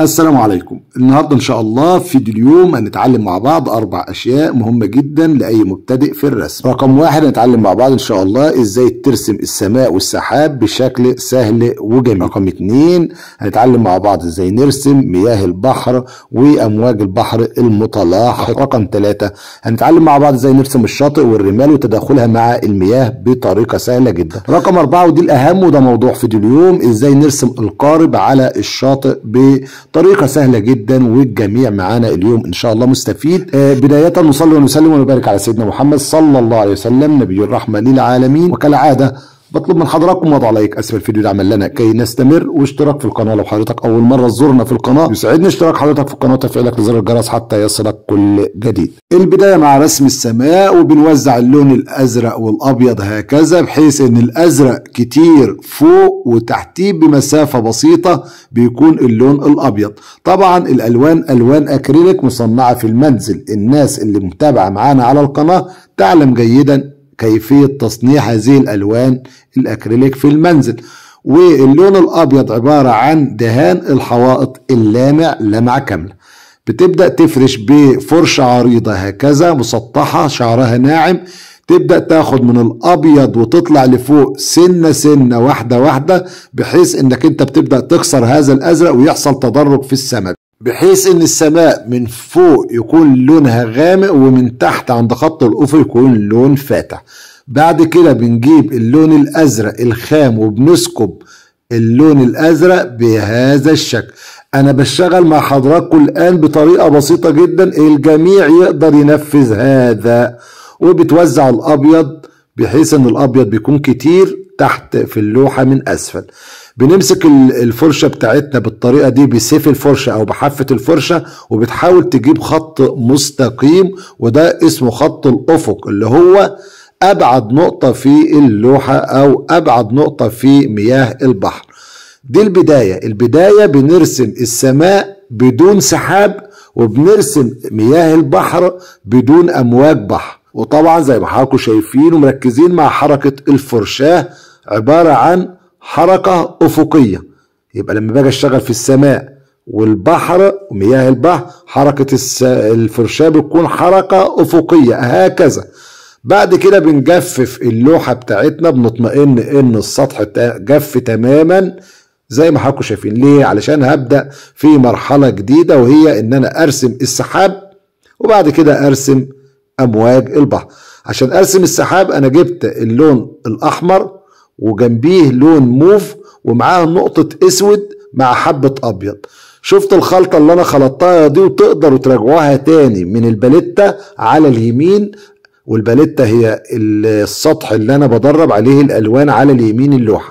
السلام عليكم النهاردة إن شاء الله في اليوم هنتعلم مع بعض أربع أشياء مهمة جدا لأي مبتدئ في الرسم رقم واحد هنتعلم مع بعض إن شاء الله إزاي ترسم السماء والسحاب بشكل سهل وجميل رقم اتنين هنتعلم مع بعض إزاي نرسم مياه البحر وأمواج البحر المتلاحق رقم ثلاثة هنتعلم مع بعض إزاي نرسم الشاطئ والرمال وتداخلها مع المياه بطريقة سهلة جدا رقم أربعة ودي الأهم وده موضوع فيديو اليوم إزاي نرسم القارب على الشاطئ بطريقة سهلة جدا والجميع معانا اليوم إن شاء الله مستفيد آه، بداية نصلي ونسلم ونبارك على سيدنا محمد صلى الله عليه وسلم نبي الرحمة للعالمين وكالعادة بطلب من حضراتكم وضع لايك اسفل الفيديو ده عمل لنا كي نستمر واشتراك في القناه لو حضرتك اول مره تزورنا في القناه يسعدني اشتراك حضرتك في القناه وتفعيلك لزر الجرس حتى يصلك كل جديد البدايه مع رسم السماء وبنوزع اللون الازرق والابيض هكذا بحيث ان الازرق كتير فوق وتحتيه بمسافه بسيطه بيكون اللون الابيض طبعا الالوان الوان اكريليك مصنعه في المنزل الناس اللي متابعه معانا على القناه تعلم جيدا كيفية تصنيع هذه الألوان الأكريليك في المنزل واللون الأبيض عبارة عن دهان الحوائط اللامع لمعة كاملة بتبدأ تفرش بفرشة عريضة هكذا مسطحة شعرها ناعم تبدأ تاخد من الأبيض وتطلع لفوق سنة سنة واحدة واحدة بحيث إنك أنت بتبدأ تكسر هذا الأزرق ويحصل تدرج في السماء بحيث ان السماء من فوق يكون لونها غامق ومن تحت عند خط الافق يكون لون فاتح بعد كده بنجيب اللون الازرق الخام وبنسكب اللون الازرق بهذا الشكل انا بشتغل مع حضراتكم الان بطريقه بسيطه جدا الجميع يقدر ينفذ هذا وبتوزع الابيض بحيث ان الابيض بيكون كتير تحت في اللوحه من اسفل بنمسك الفرشة بتاعتنا بالطريقة دي بسيف الفرشة أو بحافة الفرشة وبتحاول تجيب خط مستقيم وده اسمه خط الأفق اللي هو أبعد نقطة في اللوحة أو أبعد نقطة في مياه البحر دي البداية البداية بنرسم السماء بدون سحاب وبنرسم مياه البحر بدون أمواج بحر وطبعا زي ما حضراتكم شايفين ومركزين مع حركة الفرشاة عبارة عن حركة أفقية يبقى لما باجي أشتغل في السماء والبحر ومياه البحر حركة الفرشاة بتكون حركة أفقية هكذا بعد كده بنجفف اللوحة بتاعتنا بنطمئن إن السطح جف تماما زي ما حضراتكم شايفين ليه علشان هبدأ في مرحلة جديدة وهي إن أنا أرسم السحاب وبعد كده أرسم أمواج البحر عشان أرسم السحاب أنا جبت اللون الأحمر وجنبيه لون موف ومعاه نقطة اسود مع حبة ابيض شفت الخلطة اللي انا خلطتها دي وتقدروا تراجعوها تاني من الباليتا على اليمين والباليتا هي السطح اللي انا بدرب عليه الالوان على اليمين اللوحة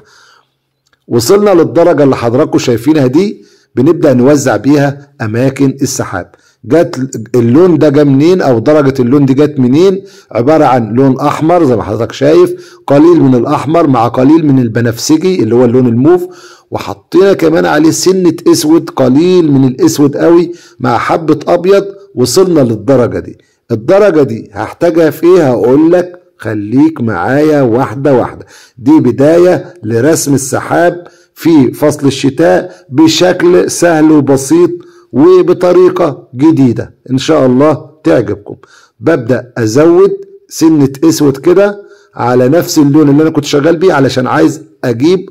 وصلنا للدرجة اللي حضراتكم شايفينها دي بنبدأ نوزع بيها اماكن السحاب جت اللون ده جه منين او درجه اللون دي جت منين عباره عن لون احمر زي ما حضرتك شايف قليل من الاحمر مع قليل من البنفسجي اللي هو اللون الموف وحطينا كمان عليه سنه اسود قليل من الاسود قوي مع حبه ابيض وصلنا للدرجه دي الدرجه دي هحتاجها في ايه هقول لك خليك معايا واحده واحده دي بدايه لرسم السحاب في فصل الشتاء بشكل سهل وبسيط وبطريقة جديدة إن شاء الله تعجبكم ببدأ أزود سنة أسود كده على نفس اللون اللي أنا كنت شغال بيه علشان عايز أجيب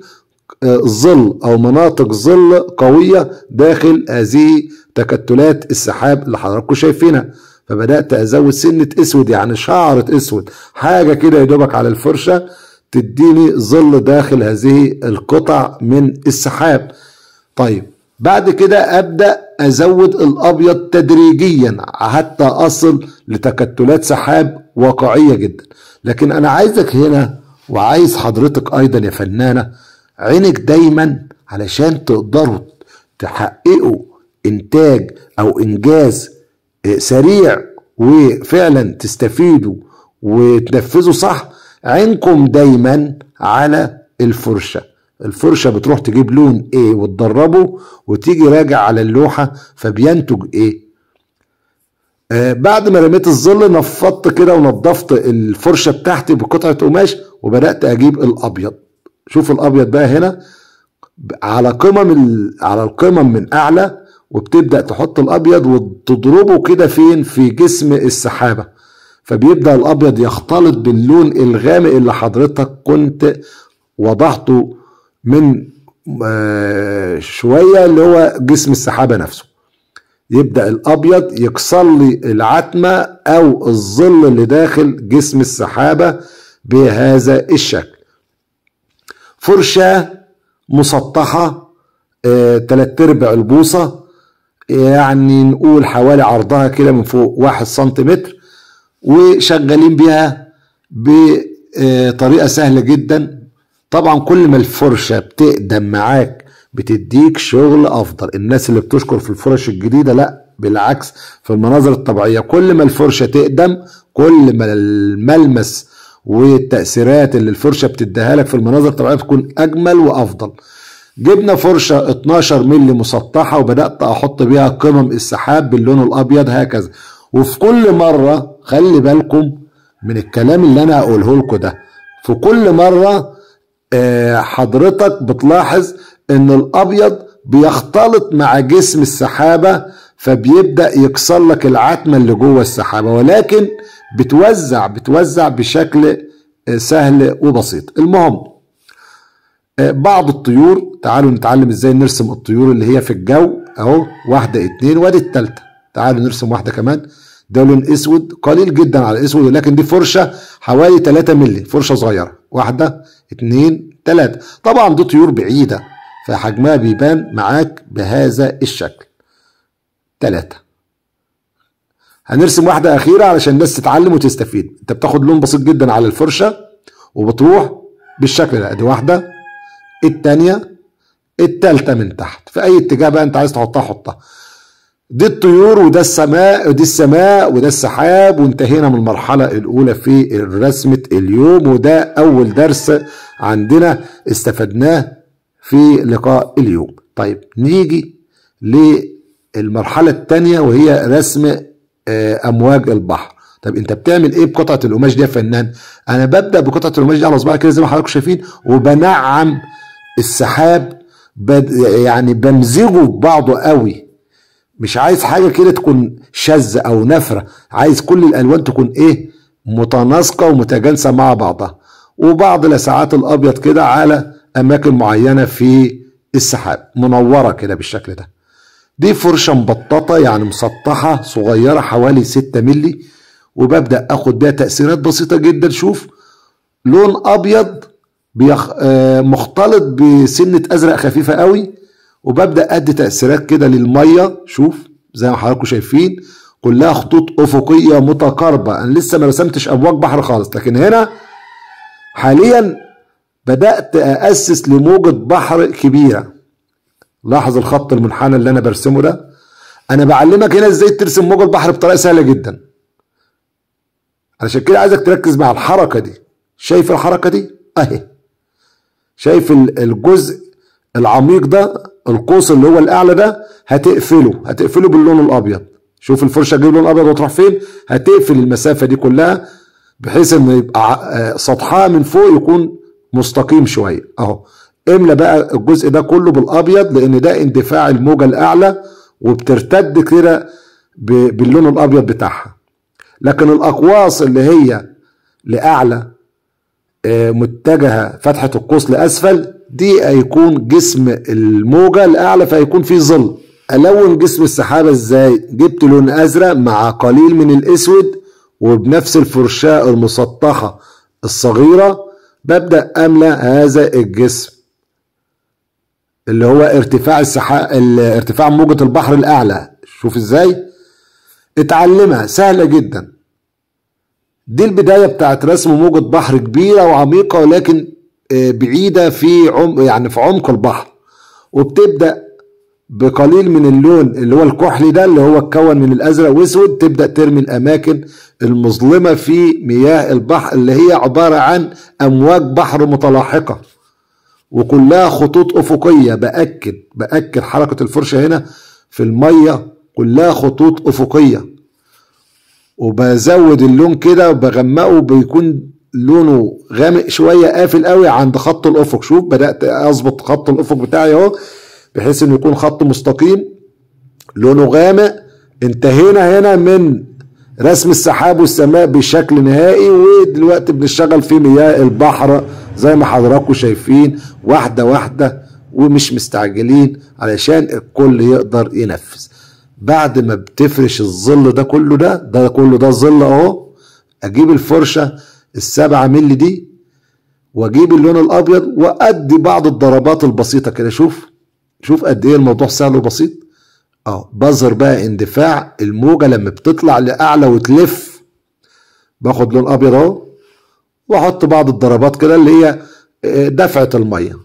ظل أو مناطق ظل قوية داخل هذه تكتلات السحاب اللي حضراتكم شايفينها فبدأت أزود سنة أسود يعني شعرة أسود حاجة كده يدوبك على الفرشة تديني ظل داخل هذه القطع من السحاب طيب بعد كده ابدا ازود الابيض تدريجيا حتى اصل لتكتلات سحاب واقعيه جدا لكن انا عايزك هنا وعايز حضرتك ايضا يا فنانه عينك دايما علشان تقدروا تحققوا انتاج او انجاز سريع وفعلا تستفيدوا وتنفذوا صح عينكم دايما على الفرشه الفرشه بتروح تجيب لون ايه وتدربه وتيجي راجع على اللوحه فبينتج ايه آه بعد ما رميت الظل نفضت كده ونضفت الفرشه بتاعتي بقطعه قماش وبدات اجيب الابيض شوف الابيض بقى هنا على قمم على القمم من اعلى وبتبدأ تحط الأبيض وتضربه كده فين في جسم السحابة فبيبدأ الأبيض يختلط باللون الغامق اللي حضرتك كنت وضحته من آه، شوية اللي هو جسم السحابة نفسه يبدأ الأبيض يكسر لي العتمة أو الظل اللي داخل جسم السحابة بهذا الشكل فرشة مسطحة آه، تلات ارباع البوصة يعني نقول حوالي عرضها كده من فوق واحد سنتيمتر وشغالين بيها بطريقة سهلة جدا طبعا كل ما الفرشة بتقدم معاك بتديك شغل افضل الناس اللي بتشكر في الفرش الجديدة لا بالعكس في المناظر الطبيعية كل ما الفرشة تقدم كل ما الملمس والتأثيرات اللي الفرشة بتديها لك في المناظر الطبيعية بتكون أجمل وأفضل جبنا فرشة 12 مللي مسطحة وبدأت أحط بيها قمم السحاب باللون الأبيض هكذا وفي كل مرة خلي بالكم من الكلام اللي أنا هقوله لكم ده في كل مرة آه، حضرتك بتلاحظ ان الابيض بيختلط مع جسم السحابه فبيبدا يكسر لك العتمه اللي جوه السحابه ولكن بتوزع بتوزع بشكل آه، سهل وبسيط المهم آه، بعض الطيور تعالوا نتعلم ازاي نرسم الطيور اللي هي في الجو اهو واحده اتنين وادي التالتة تعالوا نرسم واحده كمان ده لون اسود قليل جدا على الاسود ولكن دي فرشه حوالي 3 مللي فرشه صغيره واحده اتنين تلاته طبعا دي طيور بعيده فحجمها بيبان معاك بهذا الشكل تلاته هنرسم واحده اخيره علشان الناس تتعلم وتستفيد انت بتاخد لون بسيط جدا على الفرشه وبتروح بالشكل ده ادي واحده التانيه التالته من تحت في اي اتجاه بقى انت عايز تحطها حطها دي الطيور وده السماء ودي السماء وده السحاب وانتهينا من المرحلة الأولى في رسمة اليوم وده أول درس عندنا استفدناه في لقاء اليوم طيب نيجي للمرحلة الثانية وهي رسم آه، أمواج البحر طب انت بتعمل ايه بقطعة القماش دي يا فنان انا ببدأ بقطعة القماش دي على صباعي كده زي ما حضراتكم شايفين وبنعم السحاب يعني بمزجه ببعضه قوي مش عايز حاجه كده تكون شاذه او نفره عايز كل الالوان تكون ايه متناسقه ومتجانسه مع بعضها وبعض لسعات الابيض كده على اماكن معينه في السحاب منوره كده بالشكل ده دي فرشه مبططه يعني مسطحه صغيره حوالي 6 مللي وببدا اخد بيها تاثيرات بسيطه جدا شوف لون ابيض بيخ... آه مختلط بسنه ازرق خفيفه قوي وببدا ادي تاثيرات كده للميه شوف زي ما حضراتكم شايفين كلها خطوط افقيه متقاربه انا لسه ما رسمتش امواج بحر خالص لكن هنا حاليا بدات اسس لموجه بحر كبيره لاحظ الخط المنحنى اللي انا برسمه ده انا بعلمك هنا ازاي ترسم موجه البحر بطريقه سهله جدا علشان كده عايزك تركز مع الحركه دي شايف الحركه دي اهي شايف الجزء العميق ده القوس اللي هو الاعلى ده هتقفله هتقفله باللون الابيض شوف الفرشه تجيب لون ابيض وتروح فين هتقفل المسافه دي كلها بحيث ان يبقى سطحها من فوق يكون مستقيم شويه اهو املى بقى الجزء ده كله بالابيض لان ده اندفاع الموجه الاعلى وبترتد كده باللون الابيض بتاعها لكن الاقواس اللي هي لاعلى آه، متجهه فتحه القوس لاسفل دي هيكون جسم الموجة الأعلى فهيكون فيه ظل ألون جسم السحابة إزاي جبت لون أزرق مع قليل من الأسود وبنفس الفرشاة المسطحة الصغيرة ببدأ أملى هذا الجسم اللي هو ارتفاع السحاب ارتفاع موجة البحر الأعلى شوف إزاي اتعلمها سهلة جدا دي البداية بتاعت رسم موجة بحر كبيرة وعميقة ولكن آه، بعيده في عمق يعني في عمق البحر وبتبدا بقليل من اللون اللي هو الكحلي ده اللي هو اتكون من الازرق واسود تبدا ترمي الاماكن المظلمه في مياه البحر اللي هي عباره عن امواج بحر متلاحقه وكلها خطوط افقيه باكد باكد حركه الفرشه هنا في الميه كلها خطوط افقيه وبزود اللون كده وبغمقه بيكون لونه غامق شويه قافل قوي عند خط الافق شوف بدات اظبط خط الافق بتاعي اهو بحيث انه يكون خط مستقيم لونه غامق انتهينا هنا من رسم السحاب والسماء بشكل نهائي ودلوقتي بنشتغل في مياه البحر زي ما حضراتكم شايفين واحدة واحدة ومش مستعجلين علشان الكل يقدر ينفذ بعد ما بتفرش الظل ده كله ده ده كله ده ظل اهو اجيب الفرشة السبعة ملي دي واجيب اللون الابيض وادي بعض الضربات البسيطة كده شوف شوف قد ايه الموضوع سهل وبسيط اه بظهر بقى اندفاع الموجة لما بتطلع لأعلى وتلف باخد لون أبيض أهو وأحط بعض الضربات كده اللي هي دفعة المية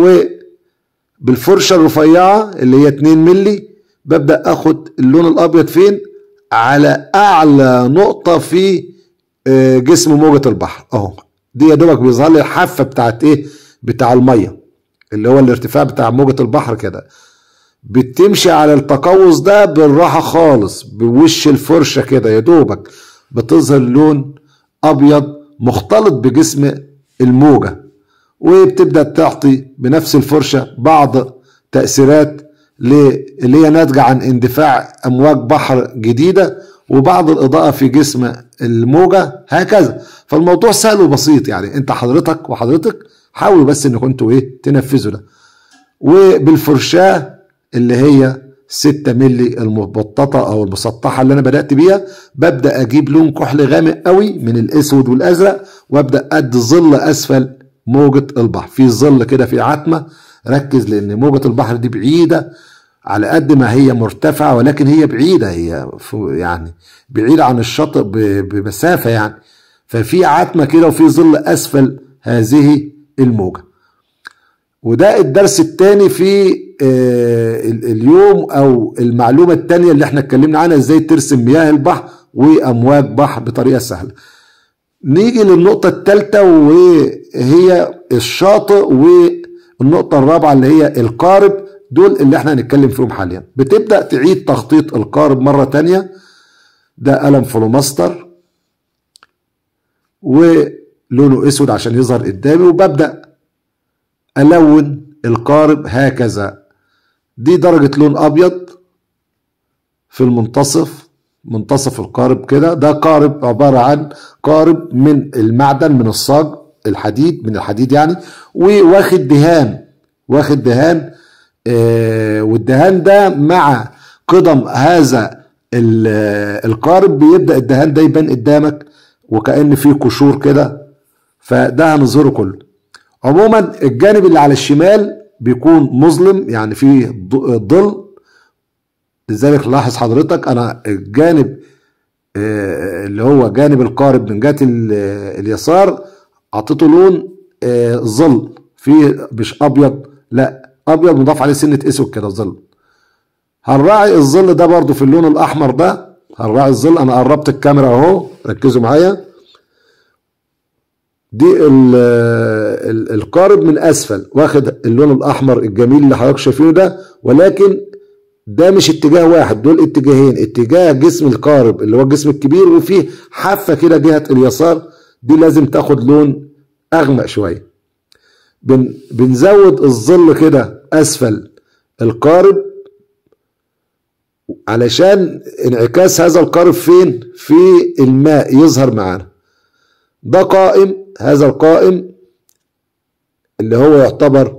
وبالفرشة الرفيعة اللي هي 2 ملي ببدأ أخد اللون الأبيض فين على أعلى نقطة في جسم موجة البحر أهو دي يا دوبك بيظهر لي الحافة بتاعت إيه بتاع المية اللي هو الارتفاع بتاع موجة البحر كده بتمشي على التقوس ده بالراحة خالص بوش الفرشة كده يا دوبك بتظهر لون أبيض مختلط بجسم الموجة وبتبدأ تعطي بنفس الفرشة بعض تأثيرات اللي هي ناتجة عن اندفاع أمواج بحر جديدة وبعض الإضاءة في جسم الموجة هكذا فالموضوع سهل وبسيط يعني أنت حضرتك وحضرتك حاولوا بس إنكم أنتوا إيه تنفذوا ده وبالفرشاه اللي هي 6 ملي المبططة أو المسطحة اللي أنا بدأت بيها ببدأ أجيب لون كحل غامق قوي من الأسود والأزرق وأبدأ أدي ظل أسفل موجة البحر في ظل كده في عتمة ركز لأن موجة البحر دي بعيدة على قد ما هي مرتفعة ولكن هي بعيدة هي يعني بعيدة عن الشاطئ بمسافة يعني ففي عتمة كده وفي ظل أسفل هذه الموجة وده الدرس الثاني في اليوم او المعلومه الثانيه اللي احنا اتكلمنا عنها ازاي ترسم مياه البحر وامواج بحر بطريقه سهله نيجي للنقطه الثالثه وهي الشاطئ والنقطه الرابعه اللي هي القارب دول اللي احنا هنتكلم فيهم حاليا بتبدا تعيد تخطيط القارب مره تانية ده قلم فلوماستر ولونه اسود عشان يظهر قدامي وببدا الون القارب هكذا دي درجة لون أبيض في المنتصف منتصف القارب كده ده قارب عبارة عن قارب من المعدن من الصاج الحديد من الحديد يعني وواخد دهان واخد دهان آه والدهان ده مع قدم هذا القارب بيبدأ الدهان ده يبان قدامك وكأن فيه قشور كده فده هنظهره كله عموما الجانب اللي على الشمال بيكون مظلم يعني فيه ظل لذلك لاحظ حضرتك انا الجانب اللي هو جانب القارب من جهه اليسار اعطيته لون ظل فيه مش ابيض لا ابيض مضاف عليه سنه اسود كده ظل هنراعي الظل ده برضو في اللون الاحمر ده هنراعي الظل انا قربت الكاميرا اهو ركزوا معايا دي القارب من اسفل واخد اللون الاحمر الجميل اللي حضرتك شايفينه ده ولكن ده مش اتجاه واحد دول اتجاهين اتجاه جسم القارب اللي هو الجسم الكبير وفيه حافه كده جهه اليسار دي لازم تاخد لون اغمق شويه بن بنزود الظل كده اسفل القارب علشان انعكاس هذا القارب فين في الماء يظهر معانا ده قائم هذا القائم اللي هو يعتبر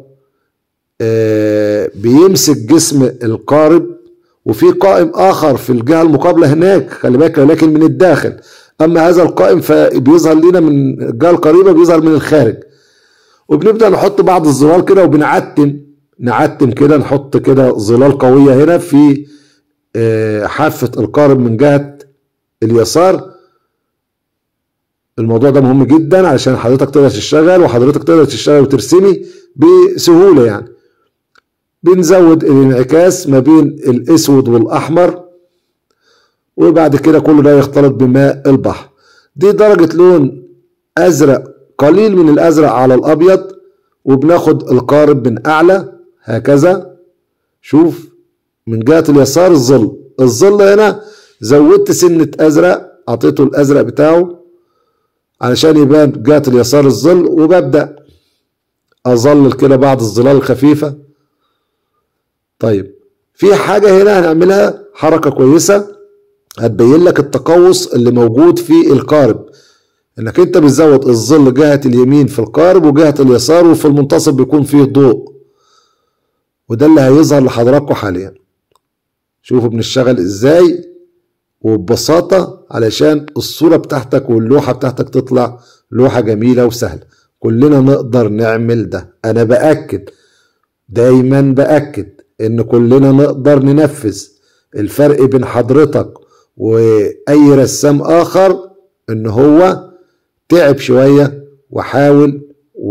بيمسك جسم القارب وفي قائم اخر في الجهه المقابله هناك خلي بالك لكن من الداخل اما هذا القائم فبيظهر لنا من الجهه القريبه بيظهر من الخارج وبنبدا نحط بعض الظلال كده وبنعتم نعتم كده نحط كده ظلال قويه هنا في حافه القارب من جهه اليسار الموضوع ده مهم جدا علشان حضرتك تقدر تشتغل وحضرتك تقدر تشتغل وترسمي بسهوله يعني بنزود الانعكاس ما بين الاسود والاحمر وبعد كده كل ده يختلط بماء البحر دي درجة لون ازرق قليل من الازرق على الابيض وبناخد القارب من اعلى هكذا شوف من جهة اليسار الظل الظل هنا زودت سنة ازرق اعطيته الازرق بتاعه علشان يبان جهة اليسار الظل وببدأ أظلل كده بعض الظلال الخفيفة طيب في حاجة هنا هنعملها حركة كويسة هتبين لك التقوس اللي موجود في القارب انك انت بتزود الظل جهة اليمين في القارب وجهة اليسار وفي المنتصف بيكون فيه ضوء وده اللي هيظهر لحضراتكم حاليا شوفوا بنشتغل ازاي وببساطة علشان الصورة بتاعتك واللوحة بتاعتك تطلع لوحة جميلة وسهلة كلنا نقدر نعمل ده انا بأكد دايما بأكد ان كلنا نقدر ننفذ الفرق بين حضرتك واي رسام اخر ان هو تعب شوية وحاول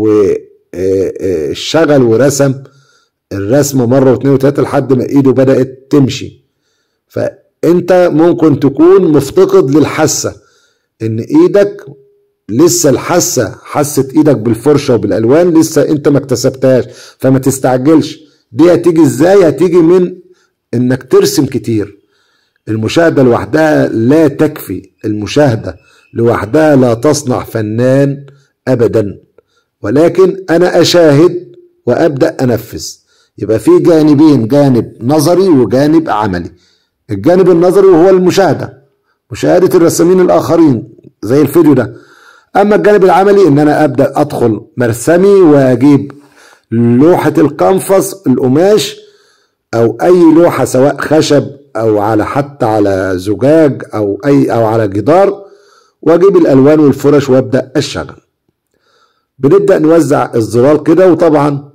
واشتغل ورسم الرسمة مرة واثنين وثلاثة لحد ما ايده بدأت تمشي فانت ممكن تكون مفتقد للحاسة ان ايدك لسه الحاسة حاسة ايدك بالفرشة وبالالوان لسه انت ما اكتسبتهاش فما تستعجلش دي هتيجي ازاي هتيجي من انك ترسم كتير المشاهدة لوحدها لا تكفي المشاهدة لوحدها لا تصنع فنان ابدا ولكن انا اشاهد وابدا انفذ يبقى في جانبين جانب نظري وجانب عملي الجانب النظري وهو المشاهده مشاهده الرسامين الاخرين زي الفيديو ده اما الجانب العملي ان انا ابدا ادخل مرسمي واجيب لوحه القنفص القماش او اي لوحه سواء خشب او على حتى على زجاج او اي او على جدار واجيب الالوان والفرش وابدا اشتغل بنبدا نوزع الظلال كده وطبعا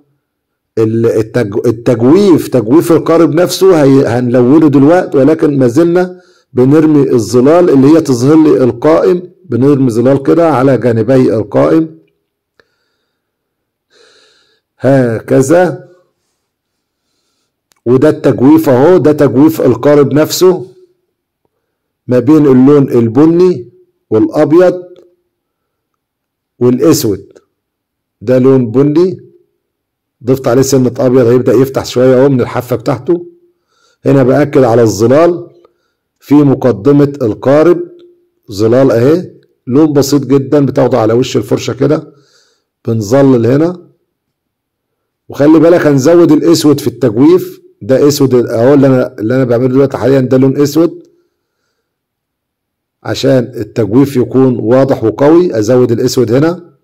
التجويف تجويف القارب نفسه هنلونه دلوقتي ولكن ما زلنا بنرمي الظلال اللي هي تظهر لي القائم بنرمي ظلال كده على جانبي القائم هكذا وده التجويف اهو ده تجويف القارب نفسه ما بين اللون البني والابيض والاسود ده لون بني ضفت عليه سنة ابيض هيبدأ يفتح شوية اهو من الحافة بتاعته هنا باكد على الظلال في مقدمة القارب ظلال اهي لون بسيط جدا بتاخده على وش الفرشة كده بنظلل هنا وخلي بالك هنزود الاسود في التجويف ده اسود اهو اللي انا اللي انا بعمله دلوقتي حاليا ده لون اسود عشان التجويف يكون واضح وقوي ازود الاسود هنا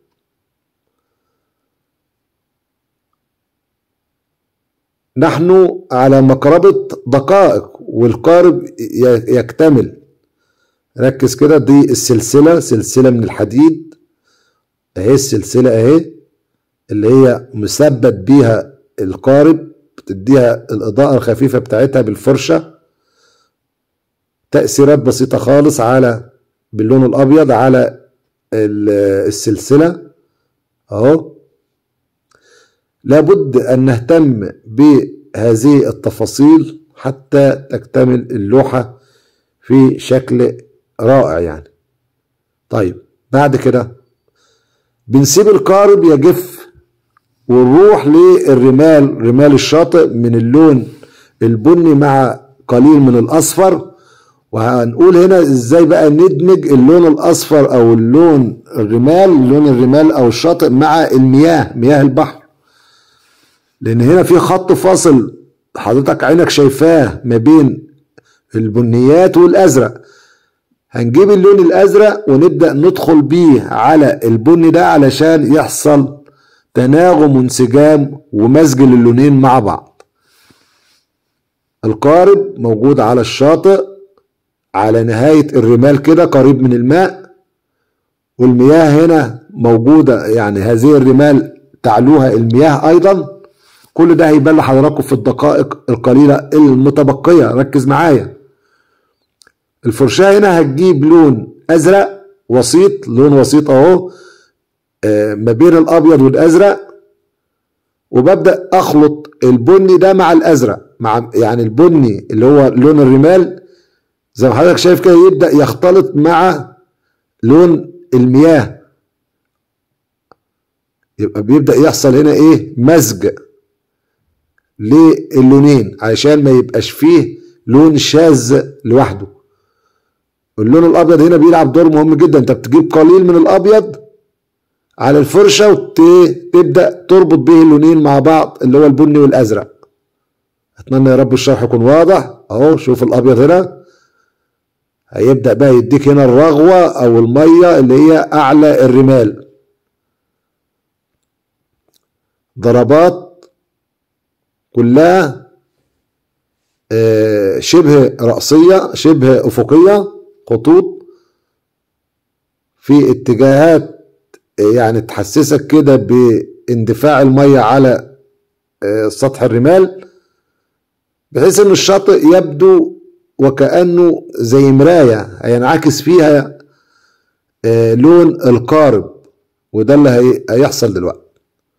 نحن على مقربة دقائق والقارب يكتمل ركز كده دي السلسلة سلسلة من الحديد اهي السلسلة اهي اللي هي مثبت بيها القارب بتديها الإضاءة الخفيفة بتاعتها بالفرشة تأثيرات بسيطة خالص على باللون الأبيض على السلسلة أهو لابد أن نهتم بهذه التفاصيل حتى تكتمل اللوحة في شكل رائع يعني طيب بعد كده بنسيب القارب يجف ونروح للرمال رمال الشاطئ من اللون البني مع قليل من الاصفر وهنقول هنا ازاي بقى ندمج اللون الاصفر او اللون الرمال لون الرمال او الشاطئ مع المياه مياه البحر لان هنا في خط فاصل حضرتك عينك شايفاه ما بين البنيات والازرق هنجيب اللون الازرق ونبدا ندخل بيه على البني ده علشان يحصل تناغم وانسجام ومزج للونين مع بعض القارب موجود على الشاطئ على نهاية الرمال كده قريب من الماء والمياه هنا موجودة يعني هذه الرمال تعلوها المياه أيضا كل ده هيبان لحضراتكم في الدقائق القليلة المتبقية ركز معايا الفرشاة هنا هتجيب لون أزرق وسيط لون وسيط أهو ما بين الأبيض والأزرق وببدأ أخلط البني ده مع الأزرق مع يعني البني اللي هو لون الرمال زي ما حضرتك شايف كده يبدأ يختلط مع لون المياه يبقى بيبدأ يحصل هنا ايه مزج للونين علشان ما يبقاش فيه لون شاذ لوحده اللون الابيض هنا بيلعب دور مهم جدا انت بتجيب قليل من الابيض على الفرشه وتبدا تربط به اللونين مع بعض اللي هو البني والازرق اتمنى يا رب الشرح يكون واضح اهو شوف الابيض هنا هيبدأ بقى يديك هنا الرغوة او المية اللي هي اعلى الرمال ضربات كلها شبه رأسية شبه أفقية خطوط في اتجاهات يعني تحسسك كده باندفاع المية على سطح الرمال بحيث ان الشاطئ يبدو وكأنه زي مراية هينعكس فيها لون القارب وده اللي هيحصل دلوقتي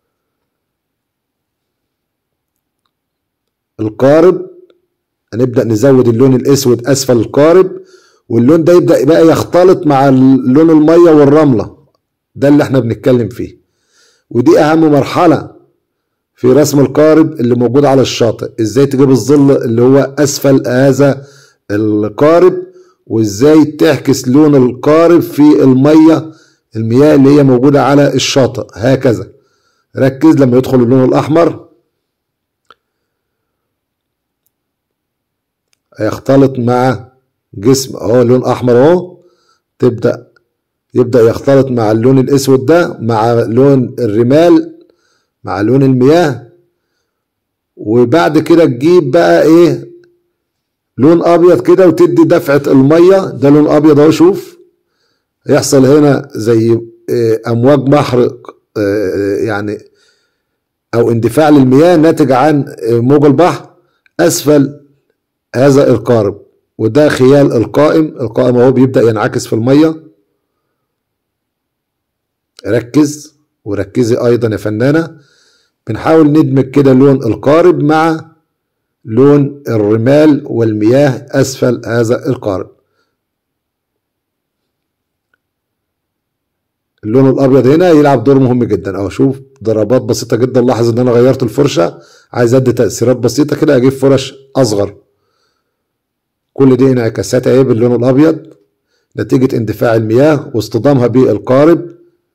القارب هنبدأ نزود اللون الأسود أسفل القارب واللون ده يبدأ بقى يختلط مع لون المية والرملة ده اللي احنا بنتكلم فيه ودي أهم مرحلة في رسم القارب اللي موجود على الشاطئ ازاي تجيب الظل اللي هو أسفل هذا القارب وازاي تعكس لون القارب في المية المياه اللي هي موجودة على الشاطئ هكذا ركز لما يدخل اللون الأحمر هيختلط مع جسم اهو لون احمر اهو تبدا يبدا يختلط مع اللون الاسود ده مع لون الرمال مع لون المياه وبعد كده تجيب بقى ايه لون ابيض كده وتدي دفعه الميه ده لون ابيض اهو شوف يحصل هنا زي امواج بحر يعني او اندفاع للمياه ناتج عن موج البحر اسفل هذا القارب وده خيال القائم القائم اهو بيبدأ ينعكس في المية ركز وركزي ايضا يا فنانة بنحاول ندمج كده لون القارب مع لون الرمال والمياه اسفل هذا القارب اللون الابيض هنا يلعب دور مهم جدا اهو شوف ضربات بسيطه جدا لاحظ ان انا غيرت الفرشه عايز ادي تاثيرات بسيطه كده اجيب فرش اصغر كل دي انعكاسات اهي باللون الابيض نتيجة اندفاع المياه واصطدامها بالقارب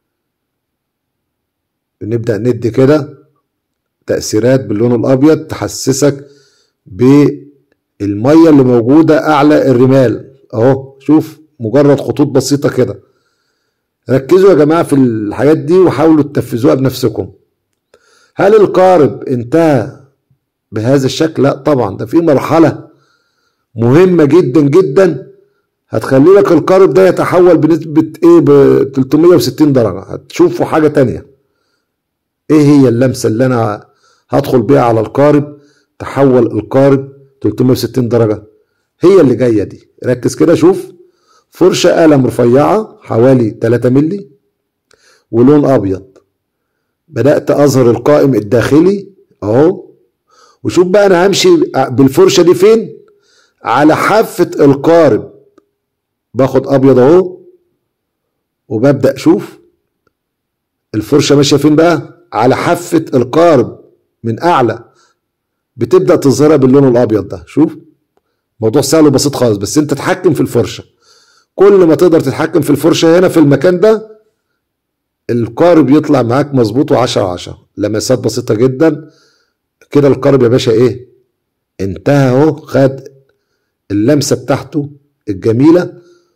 بنبدأ ندي كده تأثيرات باللون الأبيض تحسسك بالمية اللي موجودة أعلى الرمال أهو شوف مجرد خطوط بسيطة كده ركزوا يا جماعة في الحاجات دي وحاولوا تنفذوها بنفسكم هل القارب انتهى بهذا الشكل؟ لا طبعا ده في مرحلة مهمة جدا جدا هتخلي لك القارب ده يتحول بنسبة ايه ب 360 درجة هتشوفوا حاجة تانية ايه هي اللمسة اللي انا هدخل بيها على القارب تحول القارب 360 درجة هي اللي جاية دي ركز كده شوف فرشة قلم رفيعة حوالي 3 ملي ولون ابيض بدأت اظهر القائم الداخلي اهو وشوف بقى انا همشي بالفرشة دي فين على حافة القارب باخد ابيض اهو وببدأ شوف الفرشة ماشية فين بقى على حافة القارب من اعلى بتبدأ تظهرها باللون الابيض ده شوف موضوع سهل وبسيط خالص بس انت تتحكم في الفرشة كل ما تقدر تتحكم في الفرشة هنا في المكان ده القارب يطلع معاك مظبوط وعشرة عشرة لمسات بسيطة جدا كده القارب يا باشا ايه انتهى اهو خد اللمسة بتاعته الجميلة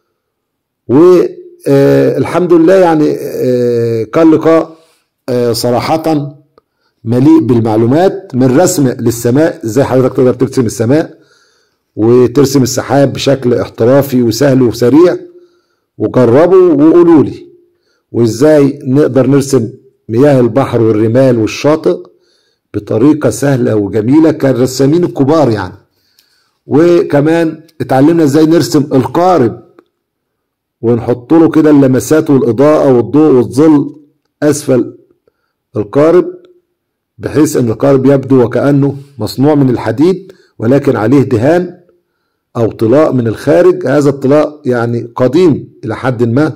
والحمد لله يعني كان لقاء صراحة مليء بالمعلومات من رسم للسماء ازاي حضرتك تقدر ترسم السماء وترسم السحاب بشكل احترافي وسهل وسريع وجربوا وقولوا لي وازاي نقدر نرسم مياه البحر والرمال والشاطئ بطريقة سهلة وجميلة كالرسامين الكبار يعني وكمان اتعلمنا ازاي نرسم القارب ونحط له كده اللمسات والاضاءة والضوء والظل اسفل القارب بحيث ان القارب يبدو وكأنه مصنوع من الحديد ولكن عليه دهان او طلاء من الخارج هذا الطلاء يعني قديم الى حد ما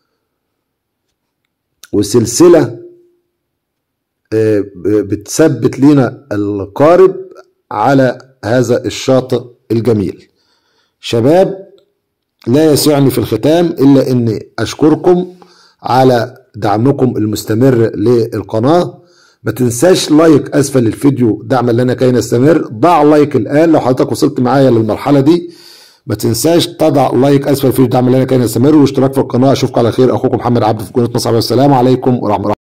وسلسلة بتثبت لنا القارب على هذا الشاطئ الجميل شباب لا يسعني في الختام الا اني اشكركم على دعمكم المستمر للقناه ما تنساش لايك اسفل الفيديو دعما لنا كي نستمر ضع لايك الان لو حضرتك وصلت معايا للمرحله دي ما تنساش تضع لايك اسفل الفيديو دعما لنا كي نستمر واشتراك في القناه اشوفك على خير اخوكم محمد عبد في قناه مصعب والسلام عليكم ورحمه الله